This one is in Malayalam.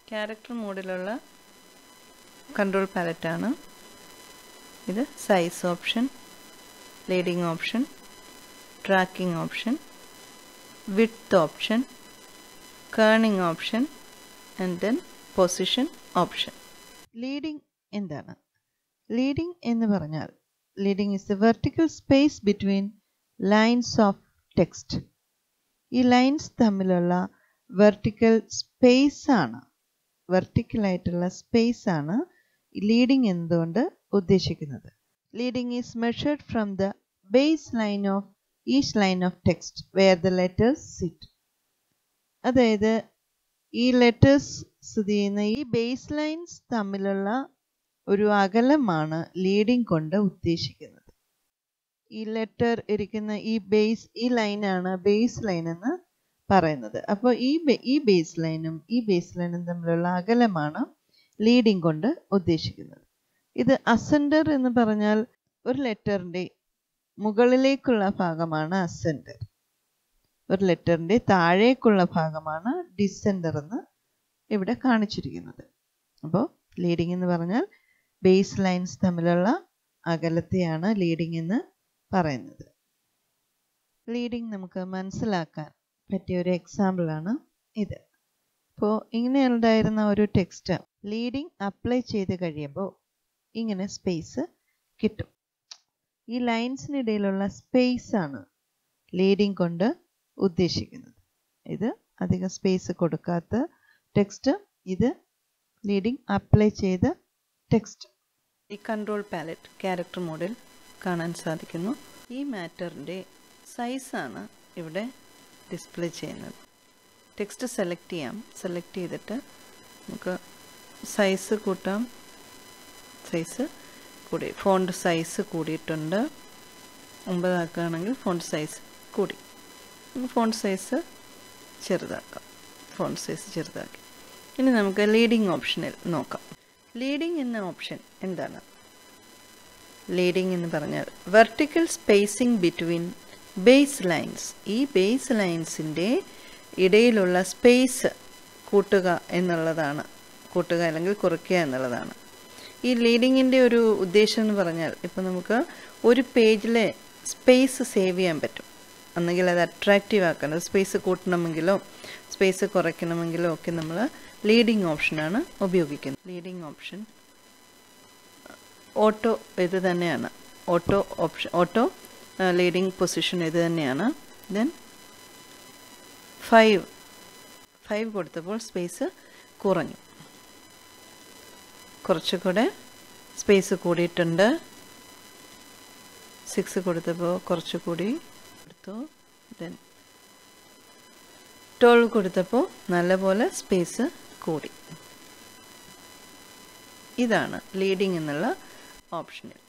ക്യാരക്ടർ മോഡിലുള്ള കൺട്രോൾ പാലറ്റാണ് ഇത് size option leading option tracking option width option kerning option and then position option leading എന്താണ് ലീഡിംഗ് എന്ന് പറഞ്ഞാൽ leading is a vertical space between lines of text ഈ ലൈൻസ് തമ്മിലുള്ള വെർട്ടിക്കൽ സ്പേസ് ആണ് വെർട്ടിക്കൽ ആയിട്ടുള്ള സ്പേസ് ആണ് ലീഡിംഗ് എന്നതുകൊണ്ട് ഉദ്ദേശിക്കുന്നത് leading is measured from the base line of each line of text where the letters sit അതായത് ഈ ലെറ്റേഴ്സ് സ്ഥിതി ചെയ്യുന്ന ഈ ബേസ് ലൈൻസ് തമ്മിലുള്ള ഒരു അകലമാണ് ലീഡിംഗ് കൊണ്ട് ഉദ്ദേശിക്കുന്നത് ഈ ലെറ്റർ ഇരിക്കുന്ന ഈ ബേസ് ഈ ലൈനാണ് ബേസ് ലൈൻ എന്ന് പറയുന്നത് അപ്പോൾ ഈ ഈ ബേസ് ലൈനും ഈ ബേസ് ലൈനും തമ്മിലുള്ള അകലമാണ് ലീഡിംഗ് കൊണ്ട് ഉദ്ദേശിക്കുന്നത് ഇത് അസെൻഡർ എന്ന് പറഞ്ഞാൽ ഒരു ലെറ്ററിൻ്റെ മുകളിലേക്കുള്ള ഭാഗമാണ് അസെൻഡർ ഒരു ലെറ്ററിൻ്റെ താഴേക്കുള്ള ഭാഗമാണ് ഡിസെൻഡർ എന്ന് ഇവിടെ കാണിച്ചിരിക്കുന്നത് അപ്പോൾ ലീഡിംഗ് എന്ന് പറഞ്ഞാൽ ബേസ് ലൈൻസ് തമ്മിലുള്ള അകലത്തെയാണ് ലീഡിംഗ് എന്ന് പറയുന്നത് ലീഡിംഗ് നമുക്ക് മനസ്സിലാക്കാൻ പറ്റിയ ഒരു എക്സാമ്പിളാണ് ഇത് അപ്പോൾ ഇങ്ങനെ ഉണ്ടായിരുന്ന ഒരു ടെക്സ്റ്റ് ലീഡിംഗ് അപ്ലൈ ചെയ്ത് കഴിയുമ്പോൾ ഇങ്ങനെ സ്പേസ് കിട്ടും ഈ ലൈൻസിനിടയിലുള്ള സ്പേസ് ആണ് ലീഡിംഗ് കൊണ്ട് ഉദ്ദേശിക്കുന്നത് ഇത് അധികം സ്പേസ് കൊടുക്കാത്ത ടെക്സ്റ്റ് ഇത് ലീഡിംഗ് അപ്ലൈ ചെയ്ത ടെക്സ്റ്റ് ഈ കൺട്രോൾ പാലറ്റ് ക്യാരക്ടർ മോഡിൽ കാണാൻ സാധിക്കുന്നു ഈ മാറ്ററിൻ്റെ സൈസാണ് ഇവിടെ ഡിസ്പ്ലേ ചെയ്യുന്നത് ടെക്സ്റ്റ് സെലക്ട് ചെയ്യാം സെലക്ട് ചെയ്തിട്ട് നമുക്ക് സൈസ് കൂട്ടാം സൈസ് കൂടി ഫോണ്ട് സൈസ് കൂടിയിട്ടുണ്ട് ഒമ്പതാക്കുകയാണെങ്കിൽ ഫോണ്ട് സൈസ് കൂടി ഫോണ്ട് സൈസ് ചെറുതാക്കാം ഫോണ്ട് സൈസ് ചെറുതാക്കി ഇനി നമുക്ക് ലീഡിംഗ് ഓപ്ഷനിൽ നോക്കാം ലീഡിംഗ് എന്ന ഓപ്ഷൻ എന്താണ് ലീഡിംഗ് എന്ന് പറഞ്ഞാൽ vertical spacing between base lines ഈ ബേസ് ലൈൻസിൻ്റെ ഇടയിലുള്ള സ്പേസ് കൂട്ടുക എന്നുള്ളതാണ് കൂട്ടുക അല്ലെങ്കിൽ കുറയ്ക്കുക എന്നുള്ളതാണ് ഈ ലീഡിങ്ങിൻ്റെ ഒരു ഉദ്ദേശം എന്ന് പറഞ്ഞാൽ ഇപ്പോൾ നമുക്ക് ഒരു പേജിലെ സ്പേസ് സേവ് ചെയ്യാൻ പറ്റും ഒന്നെങ്കിൽ അത് അട്രാക്റ്റീവ് ആക്കണം സ്പേസ് കൂട്ടണമെങ്കിലോ സ്പേസ് കുറയ്ക്കണമെങ്കിലോ ഒക്കെ നമ്മൾ ലീഡിംഗ് ഓപ്ഷനാണ് ഉപയോഗിക്കുന്നത് ലീഡിംഗ് ഓപ്ഷൻ ഓട്ടോ ഇത് തന്നെയാണ് auto option auto leading position ഇത് തന്നെയാണ് ദെൻ ഫൈവ് ഫൈവ് കൊടുത്തപ്പോൾ സ്പേസ് കുറഞ്ഞു കുറച്ചുകൂടെ സ്പേസ് കൂടിയിട്ടുണ്ട് സിക്സ് കൊടുത്തപ്പോൾ കുറച്ചുകൂടി എടുത്തു ദെൻ ട്വൽവ് കൊടുത്തപ്പോൾ നല്ലപോലെ സ്പേസ് കൂടി ഇതാണ് ലീഡിംഗ് എന്നുള്ള ഓപ്ഷനിൽ